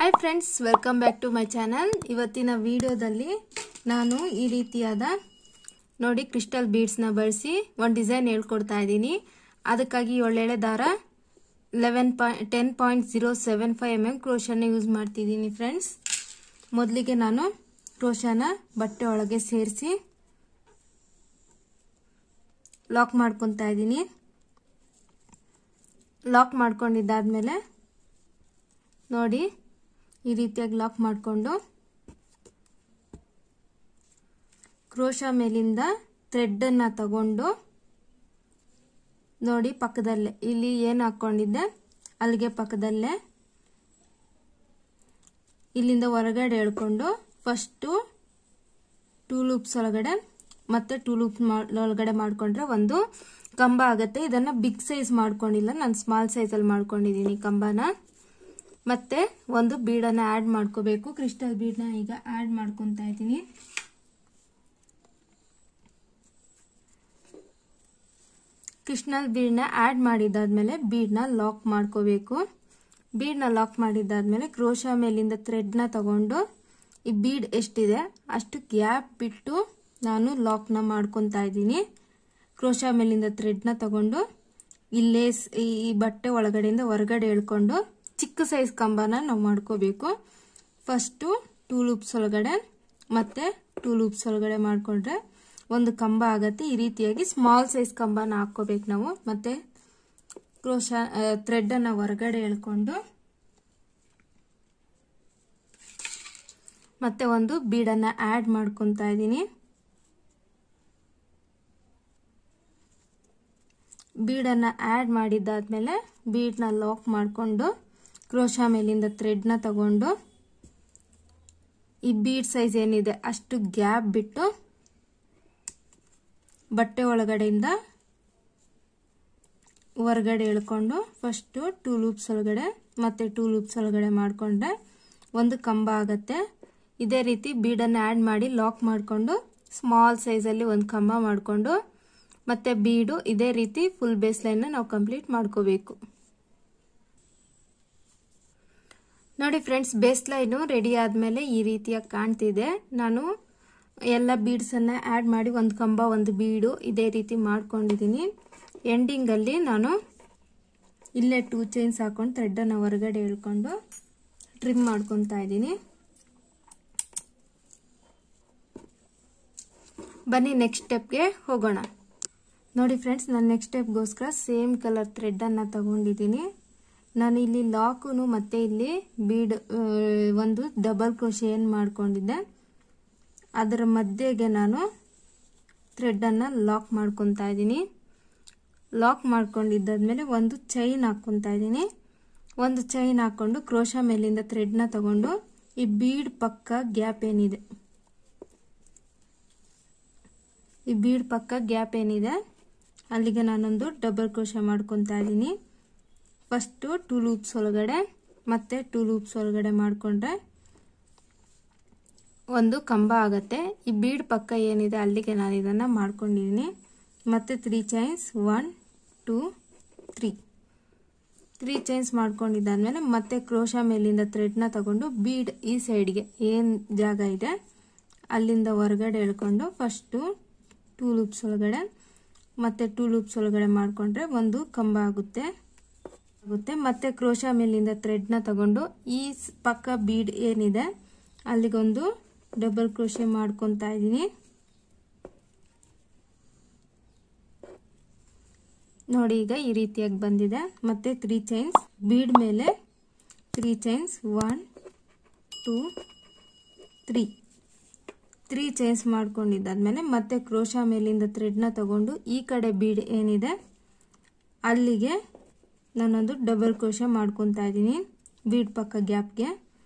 hi friends welcome back to my channel ಇವತ್ತಿನ ವಿಡಿಯೋದಲ್ಲಿ ನಾನು ಈ ರೀತಿಯಾದ ನೋಡಿ ಕ್ರಿಸ್ಟಲ್ ಬೀಡ್ಸ್ನ ಬಳಸಿ ಒಂದು ಡಿಸೈನ್ ಹೇಳ್ಕೊಡ್ತಾ ಇದ್ದೀನಿ ಅದಕ್ಕಾಗಿ ಒಳ್ಳೆಳೆ ದಾರ ಲೆವೆನ್ ಪಾಯ್ ten point zero seven five M M ಕ್ರೋಶನ ಯೂಸ್ ಮಾಡ್ತಿದ್ದೀನಿ ಫ್ರೆಂಡ್ಸ್ ಮೊದಲಿಗೆ ನಾನು ಕ್ರೋಶನ ಬಟ್ಟೆ ಒಳಗೆ ಸೇರಿಸಿ ಲಾಕ್ ಮಾಡ್ಕೊತಾ ಇದ್ದೀನಿ ಲಾಕ್ ಮಾಡ್ಕೊಂಡಿದ್ದಾದ್ಮೇಲೆ ನೋಡಿ ಈ ರೀತಿಯಾಗಿ ಲಾಕ್ ಮಾಡಿಕೊಂಡು ಕ್ರೋಶ ಮೇಲಿಂದ ಥ್ರೆಡ್ಡನ್ನು ತಗೊಂಡು ನೋಡಿ ಪಕ್ಕದಲ್ಲೇ ಇಲ್ಲಿ ಏನು ಹಾಕ್ಕೊಂಡಿದ್ದೆ ಅಲ್ಲಿಗೆ ಪಕ್ಕದಲ್ಲೇ ಇಲ್ಲಿಂದ ಹೊರಗಡೆ ಎಳ್ಕೊಂಡು ಫಸ್ಟು ಟೂ ಲೂಪ್ಸ್ ಒಳಗಡೆ ಮತ್ತೆ ಟೂ ಲೂಪ್ಸ್ ಒಳಗಡೆ ಮಾಡಿಕೊಂಡ್ರೆ ಒಂದು ಕಂಬ ಆಗುತ್ತೆ ಇದನ್ನು ಬಿಗ್ ಸೈಜ್ ಮಾಡ್ಕೊಂಡಿಲ್ಲ ನಾನು ಸ್ಮಾಲ್ ಸೈಜಲ್ಲಿ ಮಾಡ್ಕೊಂಡಿದ್ದೀನಿ ಕಂಬನ ಮತ್ತೆ ಒಂದು ಬೀಡನ್ನು ಆ್ಯಡ್ ಮಾಡ್ಕೋಬೇಕು ಕ್ರಿಸ್ಟಲ್ ಬೀಡನ್ನ ಈಗ ಆ್ಯಡ್ ಮಾಡ್ಕೊತಾ ಇದ್ದೀನಿ ಕ್ರಿಸ್ಟಲ್ ಬೀಡನ್ನ ಆ್ಯಡ್ ಮಾಡಿದ್ದಾದ್ಮೇಲೆ ಬೀಡನ್ನ ಲಾಕ್ ಮಾಡ್ಕೋಬೇಕು ಬೀಡನ್ನ ಲಾಕ್ ಮಾಡಿದ್ದಾದ್ಮೇಲೆ ಕ್ರೋಶ ಮೇಲಿಂದ ಥ್ರೆಡ್ನ ತಗೊಂಡು ಈ ಬೀಡ್ ಎಷ್ಟಿದೆ ಅಷ್ಟು ಗ್ಯಾಪ್ ಬಿಟ್ಟು ನಾನು ಲಾಕ್ನ ಮಾಡ್ಕೊತಾ ಇದ್ದೀನಿ ಕ್ರೋಶ ಮೇಲಿಂದ ಥ್ರೆಡ್ನ ತಗೊಂಡು ಇಲ್ಲೇ ಈ ಬಟ್ಟೆ ಒಳಗಡೆಯಿಂದ ಹೊರಗಡೆ ಎಳ್ಕೊಂಡು ಚಿಕ್ಕ ಸೈಜ್ ಕಂಬನ ನಾವು ಮಾಡ್ಕೋಬೇಕು ಫಸ್ಟು ಟೂ ಲೂಪ್ಸ್ ಒಳಗಡೆ ಮತ್ತೆ ಟೂ ಲೂಪ್ಸ್ ಒಳಗಡೆ ಮಾಡಿಕೊಂಡ್ರೆ ಒಂದು ಕಂಬ ಆಗತ್ತೆ ಈ ರೀತಿಯಾಗಿ ಸ್ಮಾಲ್ ಸೈಜ್ ಕಂಬನ ಹಾಕ್ಕೋಬೇಕು ನಾವು ಮತ್ತೆ ಕ್ರೋಶ ಥ್ರೆಡ್ಡನ್ನು ಹೊರಗಡೆ ಎಳ್ಕೊಂಡು ಮತ್ತೆ ಒಂದು ಬೀಡನ್ನು ಆ್ಯಡ್ ಮಾಡ್ಕೊತಾ ಇದ್ದೀನಿ ಬೀಡನ್ನು ಆ್ಯಡ್ ಮಾಡಿದ್ದಾದ್ಮೇಲೆ ಬೀಡನ್ನ ಲಾಕ್ ಮಾಡಿಕೊಂಡು ಕ್ರೋಶ ಮೇಲಿಂದ ಥ್ರೆಡ್ನ ತಗೊಂಡು ಈ ಬೀಡ್ ಸೈಜ್ ಏನಿದೆ ಅಷ್ಟು ಗ್ಯಾಪ್ ಬಿಟ್ಟು ಬಟ್ಟೆ ಒಳಗಡೆಯಿಂದ ಹೊರಗಡೆ ಎಳ್ಕೊಂಡು ಫಸ್ಟು ಟೂ ಲೂಪ್ಸ್ ಒಳಗಡೆ ಮತ್ತೆ ಟೂ ಲೂಪ್ಸ್ ಒಳಗಡೆ ಮಾಡಿಕೊಂಡ್ರೆ ಒಂದು ಕಂಬ ಆಗತ್ತೆ ಇದೇ ರೀತಿ ಬೀಡನ್ನು ಆ್ಯಡ್ ಮಾಡಿ ಲಾಕ್ ಮಾಡಿಕೊಂಡು ಸ್ಮಾಲ್ ಸೈಜಲ್ಲಿ ಒಂದು ಕಂಬ ಮಾಡಿಕೊಂಡು ಮತ್ತೆ ಬೀಡು ಇದೇ ರೀತಿ ಫುಲ್ ಬೇಸ್ ಲೈನ್ನ ನಾವು ಕಂಪ್ಲೀಟ್ ಮಾಡ್ಕೋಬೇಕು ನೋಡಿ ಫ್ರೆಂಡ್ಸ್ ಬೇಸ್ ಲೈನು ರೆಡಿ ಆದಮೇಲೆ ಈ ರೀತಿಯಾಗಿ ಕಾಣ್ತಿದೆ ನಾನು ಎಲ್ಲ ಬೀಡ್ಸನ್ನು ಆ್ಯಡ್ ಮಾಡಿ ಒಂದು ಕಂಬ ಒಂದು ಬೀಡು ಇದೇ ರೀತಿ ಮಾಡ್ಕೊಂಡಿದ್ದೀನಿ ಎಂಡಿಂಗಲ್ಲಿ ನಾನು ಇಲ್ಲೇ ಟೂ ಚೈನ್ಸ್ ಹಾಕೊಂಡು ಥ್ರೆಡ್ಡನ್ನು ಹೊರಗಡೆ ಎಳ್ಕೊಂಡು ಟ್ರಿಮ್ ಮಾಡ್ಕೊತಾ ಇದ್ದೀನಿ ಬನ್ನಿ ನೆಕ್ಸ್ಟ್ ಸ್ಟೆಪ್ಗೆ ಹೋಗೋಣ ನೋಡಿ ಫ್ರೆಂಡ್ಸ್ ನಾನು ನೆಕ್ಸ್ಟ್ ಸ್ಟೆಪ್ಗೋಸ್ಕರ ಸೇಮ್ ಕಲರ್ ಥ್ರೆಡ್ಡನ್ನು ತಗೊಂಡಿದ್ದೀನಿ ನಾನು ಇಲ್ಲಿ ಲಾಕು ಮತ್ತೆ ಇಲ್ಲಿ ಬೀಡ್ ಒಂದು ಡಬಲ್ ಕ್ರೋಶೆ ಏನು ಮಾಡ್ಕೊಂಡಿದ್ದೆ ಅದರ ಮಧ್ಯೆಗೆ ನಾನು ಥ್ರೆಡ್ಡನ್ನು ಲಾಕ್ ಮಾಡ್ಕೊತಾ ಇದ್ದೀನಿ ಲಾಕ್ ಮಾಡ್ಕೊಂಡಿದ್ದಾದ್ಮೇಲೆ ಒಂದು ಚೈನ್ ಹಾಕ್ಕೊತಾ ಇದ್ದೀನಿ ಒಂದು ಚೈನ್ ಹಾಕ್ಕೊಂಡು ಕ್ರೋಶ ಮೇಲಿಂದ ಥ್ರೆಡ್ನ ತಗೊಂಡು ಈ ಬೀಡ್ ಪಕ್ಕ ಗ್ಯಾಪ್ ಏನಿದೆ ಈ ಬೀಡ್ ಪಕ್ಕ ಗ್ಯಾಪ್ ಏನಿದೆ ಅಲ್ಲಿಗೆ ನಾನೊಂದು ಡಬಲ್ ಕ್ರೋಶ ಮಾಡ್ಕೊತಾ ಇದ್ದೀನಿ ಫಸ್ಟು ಟೂ ಲೂಪ್ಸ್ ಒಳಗಡೆ ಮತ್ತೆ ಟೂ ಲೂಪ್ಸ್ ಒಳಗಡೆ ಮಾಡಿಕೊಂಡ್ರೆ ಒಂದು ಕಂಬ ಆಗತ್ತೆ ಈ ಬೀಡ್ ಪಕ್ಕ ಏನಿದೆ ಅಲ್ಲಿಗೆ ನಾನು ಇದನ್ನು ಮಾಡ್ಕೊಂಡಿದ್ದೀನಿ ಮತ್ತೆ three chains one two three three chains ಮಾಡ್ಕೊಂಡಿದ್ದಾದ್ಮೇಲೆ ಮತ್ತೆ ಕ್ರೋಶ ಮೇಲಿಂದ ಥ್ರೆಡ್ನ ತಗೊಂಡು ಬೀಡ್ ಈ ಸೈಡ್ಗೆ ಏನು ಜಾಗ ಇದೆ ಅಲ್ಲಿಂದ ಹೊರಗಡೆ ಎಳ್ಕೊಂಡು ಫಸ್ಟು ಟೂ ಲೂಪ್ಸ್ ಒಳಗಡೆ ಮತ್ತೆ ಟೂ ಲೂಪ್ಸ್ ಒಳಗಡೆ ಮಾಡಿಕೊಂಡ್ರೆ ಒಂದು ಕಂಬ ಆಗುತ್ತೆ ಆಗುತ್ತೆ ಮತ್ತೆ ಕ್ರೋಶ ಮೇಲಿಂದ ಥ್ರೆಡ್ನ ತಗೊಂಡು ಈ ಪಕ್ಕ ಬೀಡ್ ಏನಿದೆ ಅಲ್ಲಿಗೊಂದು ಡಬಲ್ ಕ್ರೋಶೆ ಮಾಡ್ಕೊತಾ ಇದ್ದೀನಿ ನೋಡಿ ಈಗ ಈ ರೀತಿಯಾಗಿ ಬಂದಿದೆ ಮತ್ತೆ ತ್ರೀ ಚೈನ್ಸ್ ಬೀಡ್ ಮೇಲೆ three chains one two three three chains ಮಾಡ್ಕೊಂಡಿದ್ದಾದ್ಮೇಲೆ ಮತ್ತೆ ಕ್ರೋಶ ಮೇಲಿಂದ ಥ್ರೆಡ್ನ ತಗೊಂಡು ಈ ಕಡೆ ಬೀಡ್ ಏನಿದೆ ಅಲ್ಲಿಗೆ ನಾನೊಂದು ಡಬಲ್ ಕ್ರೋಶ ಮಾಡ್ಕೊತಾ ಇದ್ದೀನಿ ಬೀಡ್ ಪಕ್ಕ ಗ್ಯಾಪ್ಗೆ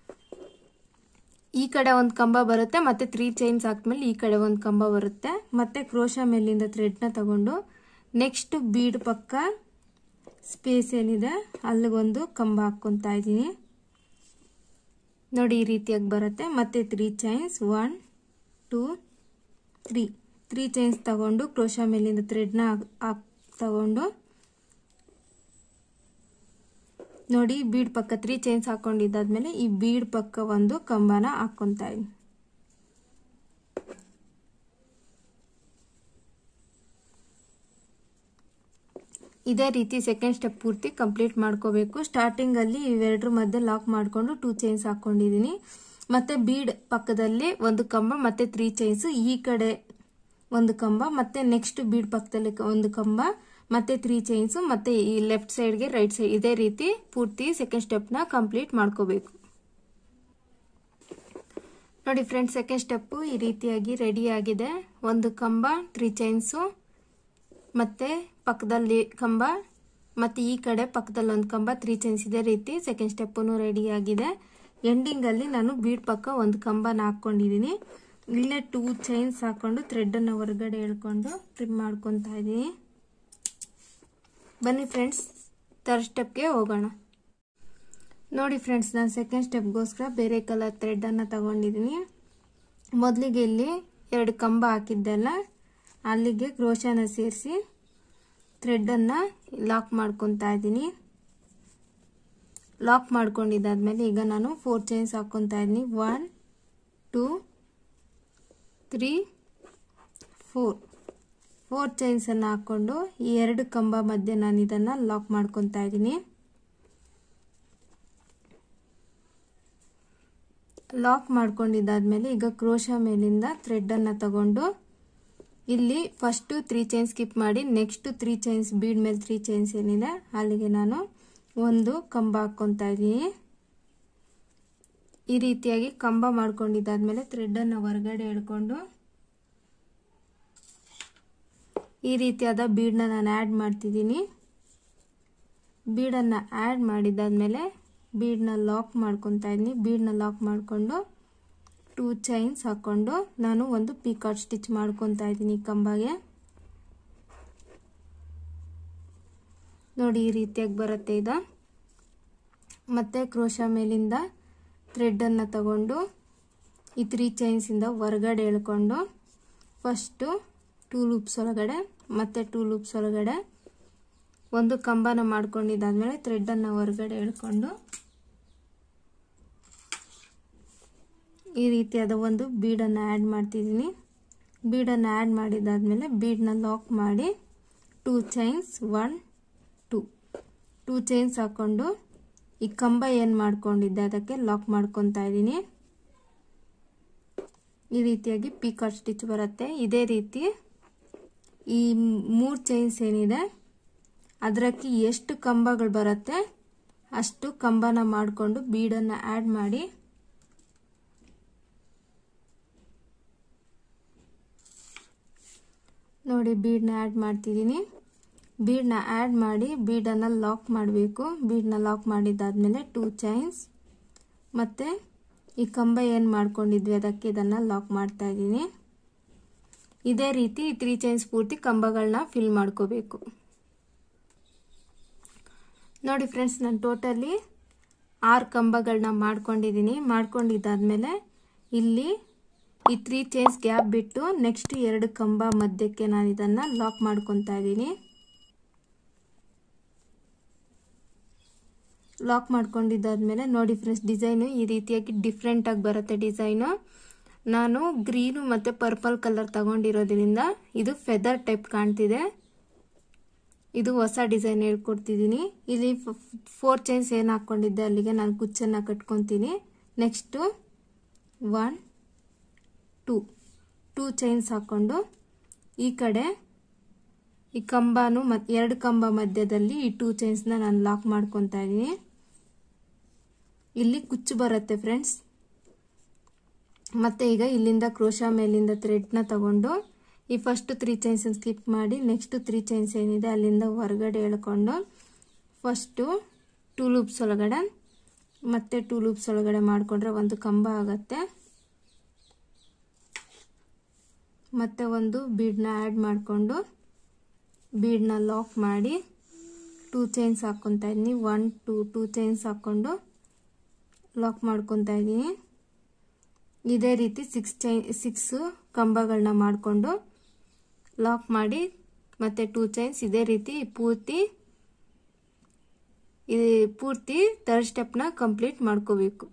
ಈ ಕಡೆ ಒಂದು ಕಂಬ ಬರುತ್ತೆ ಮತ್ತೆ ತ್ರೀ ಚೈನ್ಸ್ ಹಾಕ್ಮೇಲೆ ಈ ಕಡೆ ಒಂದು ಕಂಬ ಬರುತ್ತೆ ಮತ್ತೆ ಕ್ರೋಶ ಮೇಲಿಂದ ಥ್ರೆಡ್ನ ತಗೊಂಡು ನೆಕ್ಸ್ಟ್ ಬೀಡ್ ಪಕ್ಕ ಸ್ಪೇಸ್ ಏನಿದೆ ಅಲ್ಲಿಗೊಂದು ಕಂಬ ಹಾಕ್ಕೊತಾ ಇದ್ದೀನಿ ನೋಡಿ ಈ ರೀತಿಯಾಗಿ ಬರುತ್ತೆ ಮತ್ತೆ three chains one two three three chains ತಗೊಂಡು ಕ್ರೋಶ ಮೇಲಿಂದ ಥ್ರೆಡ್ನ ತಗೊಂಡು ನೋಡಿ ಬೀಡ್ ಪಕ್ಕ ತ್ರೀ ಚೈನ್ಸ್ ಹಾಕೊಂಡಿದ್ದಾದ್ಮೇಲೆ ಈ ಬೀಡ್ ಪಕ್ಕ ಒಂದು ಕಂಬನ ಹಾಕೊಂತಾ ಇದ್ದೀನಿ ಇದೇ ರೀತಿ ಸೆಕೆಂಡ್ ಸ್ಟೆಪ್ ಪೂರ್ತಿ ಕಂಪ್ಲೀಟ್ ಮಾಡ್ಕೋಬೇಕು ಸ್ಟಾರ್ಟಿಂಗ್ ಅಲ್ಲಿ ಇವೆರಡರ ಮಧ್ಯೆ ಲಾಕ್ ಮಾಡಿಕೊಂಡು ಟೂ ಚೈನ್ಸ್ ಹಾಕೊಂಡಿದ್ದೀನಿ ಮತ್ತೆ ಬೀಡ್ ಪಕ್ಕದಲ್ಲಿ ಒಂದು ಕಂಬ ಮತ್ತೆ ತ್ರೀ ಚೈನ್ಸ್ ಈ ಕಡೆ ಒಂದು ಕಂಬ ಮತ್ತೆ ನೆಕ್ಸ್ಟ್ ಬೀಡ್ ಪಕ್ಕದಲ್ಲಿ ಒಂದು ಕಂಬ ಮತ್ತೆ ತ್ರೀ ಚೈನ್ಸ್ ಮತ್ತೆ ಈ ಲೆಫ್ಟ್ ಸೈಡ್ಗೆ ರೈಟ್ ಸೈಡ್ ಇದೇ ರೀತಿ ಪೂರ್ತಿ ಸೆಕೆಂಡ್ ಸ್ಟೆಪ್ನ ಕಂಪ್ಲೀಟ್ ಮಾಡ್ಕೋಬೇಕು ನೋಡಿ ಫ್ರೆಂಡ್ಸ್ ಸೆಕೆಂಡ್ ಸ್ಟೆಪ್ಪು ಈ ರೀತಿಯಾಗಿ ರೆಡಿ ಆಗಿದೆ ಒಂದು ಕಂಬ ತ್ರೀ ಚೈನ್ಸು ಮತ್ತೆ ಪಕ್ಕದಲ್ಲಿ ಕಂಬ ಮತ್ತೆ ಈ ಕಡೆ ಪಕ್ಕದಲ್ಲಿ ಒಂದು ಕಂಬ ತ್ರೀ ಚೈನ್ಸ್ ಇದೇ ರೀತಿ ಸೆಕೆಂಡ್ ಸ್ಟೆಪ್ಪು ರೆಡಿ ಆಗಿದೆ ಎಂಡಿಂಗ್ ಅಲ್ಲಿ ನಾನು ಬೀಡ್ ಪಕ್ಕ ಒಂದು ಕಂಬನ ಹಾಕೊಂಡಿದ್ದೀನಿ ಇಲ್ಲೇ ಟೂ ಚೈನ್ಸ್ ಹಾಕೊಂಡು ಥ್ರೆಡ್ ಅನ್ನು ಹೊರಗಡೆ ಎಳ್ಕೊಂಡು ಟ್ರಿಮ್ ಮಾಡ್ಕೊತಾ ಇದ್ದೀನಿ ಬನ್ನಿ ಫ್ರೆಂಡ್ಸ್ ಥರ್ಡ್ ಸ್ಟೆಪ್ಗೆ ಹೋಗೋಣ ನೋಡಿ ಫ್ರೆಂಡ್ಸ್ ನಾನು ಸೆಕೆಂಡ್ ಸ್ಟೆಪ್ಗೋಸ್ಕರ ಬೇರೆ ಕಲರ್ ಥ್ರೆಡನ್ನು ತಗೊಂಡಿದ್ದೀನಿ ಮೊದಲಿಗೆ ಇಲ್ಲಿ ಎರಡು ಕಂಬ ಹಾಕಿದ್ದೆಲ್ಲ ಅಲ್ಲಿಗೆ ಕ್ರೋಶನ ಸೇರಿಸಿ ಥ್ರೆಡನ್ನು ಲಾಕ್ ಮಾಡ್ಕೊತಾ ಇದ್ದೀನಿ ಲಾಕ್ ಮಾಡ್ಕೊಂಡಿದ್ದಾದ್ಮೇಲೆ ಈಗ ನಾನು ಫೋರ್ ಚೈನ್ಸ್ ಹಾಕ್ಕೊತಾ ಇದ್ದೀನಿ one two three four four ಚೈನ್ಸನ್ನು ಹಾಕ್ಕೊಂಡು ಈ ಎರಡು ಕಂಬ ಮಧ್ಯೆ ನಾನು ಇದನ್ನು ಲಾಕ್ ಮಾಡ್ಕೊತಾ ಇದ್ದೀನಿ ಲಾಕ್ ಮಾಡ್ಕೊಂಡಿದ್ದಾದ್ಮೇಲೆ ಈಗ ಕ್ರೋಶ ಮೇಲಿಂದ ಥ್ರೆಡನ್ನು ತಗೊಂಡು ಇಲ್ಲಿ ಫಸ್ಟು ತ್ರೀ ಚೈನ್ ಸ್ಕಿಪ್ ಮಾಡಿ ನೆಕ್ಸ್ಟ್ ತ್ರೀ ಚೈನ್ಸ್ ಬೀಡ್ ಮೇಲೆ ತ್ರೀ ಚೈನ್ಸ್ ಏನಿದೆ ಅಲ್ಲಿಗೆ ನಾನು ಒಂದು ಕಂಬ ಹಾಕ್ಕೊತಾ ಇದ್ದೀನಿ ಈ ರೀತಿಯಾಗಿ ಕಂಬ ಮಾಡ್ಕೊಂಡಿದ್ದಾದ್ಮೇಲೆ ಥ್ರೆಡನ್ನು ಹೊರಗಡೆ ಎಳ್ಕೊಂಡು ಈ ರೀತಿಯಾದ ಬೀಡನ್ನ ನಾನು ಆ್ಯಡ್ ಮಾಡ್ತಿದ್ದೀನಿ ಬೀಡನ್ನು ಆ್ಯಡ್ ಮಾಡಿದ್ದಾದ್ಮೇಲೆ ಬೀಡನ್ನ ಲಾಕ್ ಮಾಡ್ಕೊತಾ ಇದ್ದೀನಿ ಬೀಡನ್ನ ಲಾಕ್ ಮಾಡಿಕೊಂಡು ಟೂ ಚೈನ್ಸ್ ಹಾಕ್ಕೊಂಡು ನಾನು ಒಂದು ಪೀಕಾಟ್ ಸ್ಟಿಚ್ ಮಾಡ್ಕೊತಾ ಇದ್ದೀನಿ ಕಂಬಗೆ ನೋಡಿ ಈ ರೀತಿಯಾಗಿ ಬರುತ್ತೆ ಇದು ಮತ್ತೆ ಕ್ರೋಶ ಮೇಲಿಂದ ಥ್ರೆಡನ್ನು ತಗೊಂಡು ಈ ತ್ರೀ ಚೈನ್ಸಿಂದ ಹೊರಗಡೆ ಎಳ್ಕೊಂಡು ಫಸ್ಟು ಟೂ ಲೂಪ್ಸ್ ಒಳಗಡೆ ಮತ್ತೆ ಟೂ ಲೂಪ್ಸ್ ಒಳಗಡೆ ಒಂದು ಕಂಬನ ಮಾಡ್ಕೊಂಡಿದ್ದಾದ್ಮೇಲೆ ಥ್ರೆಡನ್ನು ಹೊರಗಡೆ ಎಳ್ಕೊಂಡು ಈ ರೀತಿಯಾದ ಒಂದು ಬೀಡನ್ನು ಆ್ಯಡ್ ಮಾಡ್ತಿದ್ದೀನಿ ಬೀಡನ್ನು ಆ್ಯಡ್ ಮಾಡಿದಾದ್ಮೇಲೆ ಬೀಡನ್ನ ಲಾಕ್ ಮಾಡಿ two chains one two two chains ಹಾಕ್ಕೊಂಡು ಈ ಕಂಬ ಏನು ಮಾಡ್ಕೊಂಡಿದ್ದೆ ಅದಕ್ಕೆ ಲಾಕ್ ಮಾಡ್ಕೊತಾ ಇದ್ದೀನಿ ಈ ರೀತಿಯಾಗಿ ಪೀಕಾಟ್ ಸ್ಟಿಚ್ ಬರುತ್ತೆ ಇದೇ ರೀತಿ ಈ ಮೂರು ಚೈನ್ಸ್ ಏನಿದೆ ಅದಕ್ಕೆ ಎಷ್ಟು ಕಂಬಗಳು ಬರುತ್ತೆ ಅಷ್ಟು ಕಂಬನ ಮಾಡಿಕೊಂಡು ಬೀಡನ್ನು ಆ್ಯಡ್ ಮಾಡಿ ನೋಡಿ ಬೀಡನ್ನ ಆ್ಯಡ್ ಮಾಡ್ತಿದ್ದೀನಿ ಬೀಡನ್ನ ಆ್ಯಡ್ ಮಾಡಿ ಬೀಡನ್ನು ಲಾಕ್ ಮಾಡಬೇಕು ಬೀಡನ್ನ ಲಾಕ್ ಮಾಡಿದ್ದಾದಮೇಲೆ ಟೂ ಚೈನ್ಸ್ ಮತ್ತು ಈ ಕಂಬ ಏನು ಮಾಡ್ಕೊಂಡಿದ್ವಿ ಅದಕ್ಕೆ ಇದನ್ನು ಲಾಕ್ ಮಾಡ್ತಾ ಇದ್ದೀನಿ ಇದೇ ರೀತಿ ತ್ರೀ ಚೈನ್ಸ್ ಪೂರ್ತಿ ಕಂಬಗಳನ್ನ ಫಿಲ್ ಮಾಡ್ಕೋಬೇಕು ನೋಡಿ ಫ್ರೆಂಡ್ಸ್ ನಾನು ಟೋಟಲಿ ಆರು ಕಂಬಗಳನ್ನ ಮಾಡ್ಕೊಂಡಿದ್ದೀನಿ ಮಾಡ್ಕೊಂಡಿದ್ದಾದ್ಮೇಲೆ ಇಲ್ಲಿ ಈ ತ್ರೀ ಚೈನ್ಸ್ ಗ್ಯಾಪ್ ಬಿಟ್ಟು ನೆಕ್ಸ್ಟ್ ಎರಡು ಕಂಬ ಮಧ್ಯಕ್ಕೆ ನಾನು ಇದನ್ನು ಲಾಕ್ ಮಾಡ್ಕೊತಾ ಇದ್ದೀನಿ ಲಾಕ್ ಮಾಡ್ಕೊಂಡಿದ್ದಾದ್ಮೇಲೆ ನೋಡಿ ಫ್ರೆಂಡ್ಸ್ ಡಿಸೈನು ಈ ರೀತಿಯಾಗಿ ಡಿಫ್ರೆಂಟಾಗಿ ಬರುತ್ತೆ ಡಿಸೈನು ನಾನು ಗ್ರೀನು ಮತ್ತು ಪರ್ಪಲ್ ಕಲರ್ ತಗೊಂಡಿರೋದ್ರಿಂದ ಇದು ಫೆದರ್ ಟೈಪ್ ಕಾಣ್ತಿದೆ ಇದು ಹೊಸ ಡಿಸೈನ್ ಹೇಳ್ಕೊಡ್ತಿದ್ದೀನಿ ಇಲ್ಲಿ ಫೋರ್ ಚೈನ್ಸ್ ಏನು ಹಾಕ್ಕೊಂಡಿದ್ದೆ ಅಲ್ಲಿಗೆ ನಾನು ಕುಚ್ಚನ್ನು ಕಟ್ಕೊತೀನಿ next one two two chains ಹಾಕ್ಕೊಂಡು ಈ ಕಡೆ ಈ ಕಂಬನು ಮತ್ತು ಎರಡು ಕಂಬ ಮಧ್ಯದಲ್ಲಿ ಈ ಟೂ ಚೈನ್ಸ್ನ ನಾನು ಲಾಕ್ ಮಾಡ್ಕೊತಾ ಇದ್ದೀನಿ ಇಲ್ಲಿ ಕುಚ್ಚು ಬರುತ್ತೆ ಫ್ರೆಂಡ್ಸ್ ಮತ್ತೆ ಈಗ ಇಲ್ಲಿಂದ ಕ್ರೋಶ ಮೇಲಿಂದ ಥ್ರೆಡ್ನ ತಗೊಂಡು ಈ ಫಸ್ಟ್ ತ್ರೀ ಚೈನ್ಸ್ ಸ್ಕಿಪ್ ಮಾಡಿ ನೆಕ್ಸ್ಟ್ ತ್ರೀ ಚೈನ್ಸ್ ಏನಿದೆ ಅಲ್ಲಿಂದ ಹೊರಗಡೆ ಎಳ್ಕೊಂಡು ಫಸ್ಟು ಟೂ ಲೂಪ್ಸ್ ಒಳಗಡೆ ಮತ್ತೆ ಟೂ ಲೂಪ್ಸ್ ಒಳಗಡೆ ಮಾಡಿಕೊಂಡ್ರೆ ಒಂದು ಕಂಬ ಆಗುತ್ತೆ ಮತ್ತೆ ಒಂದು ಬೀಡನ್ನ ಆ್ಯಡ್ ಮಾಡಿಕೊಂಡು ಬೀಡನ್ನ ಲಾಕ್ ಮಾಡಿ ಟೂ ಚೈನ್ಸ್ ಹಾಕ್ಕೊತಾ ಇದ್ದೀನಿ ಒನ್ ಟೂ ಟೂ ಚೈನ್ಸ್ ಹಾಕ್ಕೊಂಡು ಲಾಕ್ ಮಾಡ್ಕೊತಾ ಇದ್ದೀನಿ ಇದೇ ರೀತಿ ಸಿಕ್ಸ್ ಚೈ ಸಿಕ್ಸ್ ಕಂಬಗಳನ್ನ ಮಾಡಿಕೊಂಡು ಲಾಕ್ ಮಾಡಿ ಮತ್ತು ಟೂ ಚೈನ್ಸ್ ಇದೇ ರೀತಿ ಪೂರ್ತಿ ಈ ಪೂರ್ತಿ ಥರ್ಡ್ ಸ್ಟೆಪ್ನ ಕಂಪ್ಲೀಟ್ ಮಾಡ್ಕೋಬೇಕು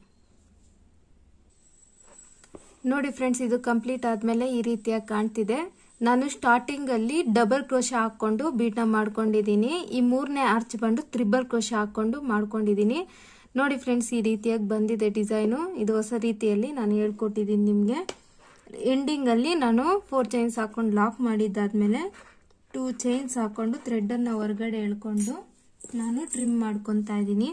ನೋಡಿ ಫ್ರೆಂಡ್ಸ್ ಇದು ಕಂಪ್ಲೀಟ್ ಆದಮೇಲೆ ಈ ರೀತಿಯಾಗಿ ಕಾಣ್ತಿದೆ ನಾನು ಸ್ಟಾರ್ಟಿಂಗಲ್ಲಿ ಡಬಲ್ ಕ್ರೋಶ ಹಾಕ್ಕೊಂಡು ಬೀಟ್ನ ಮಾಡ್ಕೊಂಡಿದ್ದೀನಿ ಈ ಮೂರನೇ ಆರ್ಚ್ ಬಂದು ತ್ರಿಬಲ್ ಕ್ರೋಶ ಹಾಕ್ಕೊಂಡು ಮಾಡ್ಕೊಂಡಿದ್ದೀನಿ ನೋಡಿ ಫ್ರೆಂಡ್ಸ್ ಈ ರೀತಿಯಾಗಿ ಬಂದಿದೆ ಡಿಸೈನು ಇದು ಹೊಸ ರೀತಿಯಲ್ಲಿ ನಾನು ಹೇಳ್ಕೊಟ್ಟಿದ್ದೀನಿ ನಿಮಗೆ ಎಂಡಿಂಗಲ್ಲಿ ನಾನು ಫೋರ್ ಚೈನ್ಸ್ ಹಾಕೊಂಡು ಲಾಕ್ ಮಾಡಿದ್ದಾದ್ಮೇಲೆ ಟೂ ಚೈನ್ಸ್ ಹಾಕೊಂಡು ಥ್ರೆಡನ್ನು ಹೊರಗಡೆ ಎಳ್ಕೊಂಡು ನಾನು ಟ್ರಿಮ್ ಮಾಡ್ಕೊತಾ ಇದ್ದೀನಿ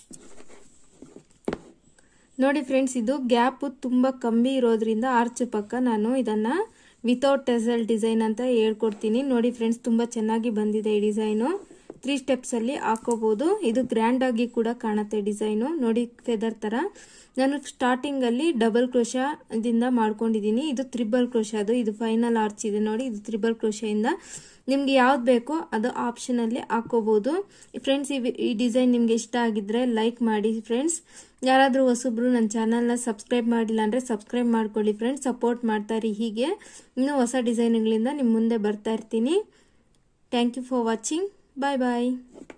ನೋಡಿ ಫ್ರೆಂಡ್ಸ್ ಇದು ಗ್ಯಾಪ್ ತುಂಬ ಕಮ್ಮಿ ಇರೋದ್ರಿಂದ ಆರ್ಚ್ ಪಕ್ಕ ನಾನು ಇದನ್ನು ವಿತೌಟ್ ಟೆಸಲ್ ಡಿಸೈನ್ ಅಂತ ಹೇಳ್ಕೊಡ್ತೀನಿ ನೋಡಿ ಫ್ರೆಂಡ್ಸ್ ತುಂಬ ಚೆನ್ನಾಗಿ ಬಂದಿದೆ ಈ ಡಿಸೈನು ತ್ರೀ ಸ್ಟೆಪ್ಸಲ್ಲಿ ಹಾಕೋಬಹುದು ಇದು ಗ್ರ್ಯಾಂಡ್ ಆಗಿ ಕೂಡ ಕಾಣುತ್ತೆ ಡಿಸೈನು ನೋಡಿ ಫೆದರ್ ಥರ ನಾನು ಸ್ಟಾರ್ಟಿಂಗಲ್ಲಿ ಡಬಲ್ ಕ್ರೋಶದಿಂದ ಮಾಡ್ಕೊಂಡಿದ್ದೀನಿ ಇದು ತ್ರಿಬಲ್ ಕ್ರೋಶ ಅದು ಇದು ಫೈನಲ್ ಆರ್ಚ್ ಇದೆ ನೋಡಿ ಇದು ತ್ರಿಬಲ್ ಕ್ರೋಶದಿಂದ ನಿಮ್ಗೆ ಯಾವ್ದು ಬೇಕೋ ಅದು ಆಪ್ಷನಲ್ಲಿ ಹಾಕೋಬಹುದು ಫ್ರೆಂಡ್ಸ್ ಈ ಡಿಸೈನ್ ನಿಮ್ಗೆ ಇಷ್ಟ ಆಗಿದ್ರೆ ಲೈಕ್ ಮಾಡಿ ಫ್ರೆಂಡ್ಸ್ ಯಾರಾದರೂ ಹೊಸಬ್ರು ನನ್ನ ಚಾನಲ್ನ ಸಬ್ಸ್ಕ್ರೈಬ್ ಮಾಡಿಲ್ಲ ಅಂದರೆ ಸಬ್ಸ್ಕ್ರೈಬ್ ಮಾಡ್ಕೊಳ್ಳಿ ಫ್ರೆಂಡ್ಸ್ ಸಪೋರ್ಟ್ ಮಾಡ್ತಾರೆ ಹೀಗೆ ಇನ್ನೂ ಹೊಸ ಡಿಸೈನ್ಗಳಿಂದ ನಿಮ್ಮ ಮುಂದೆ ಬರ್ತಾ ಇರ್ತೀನಿ thank you for watching bye bye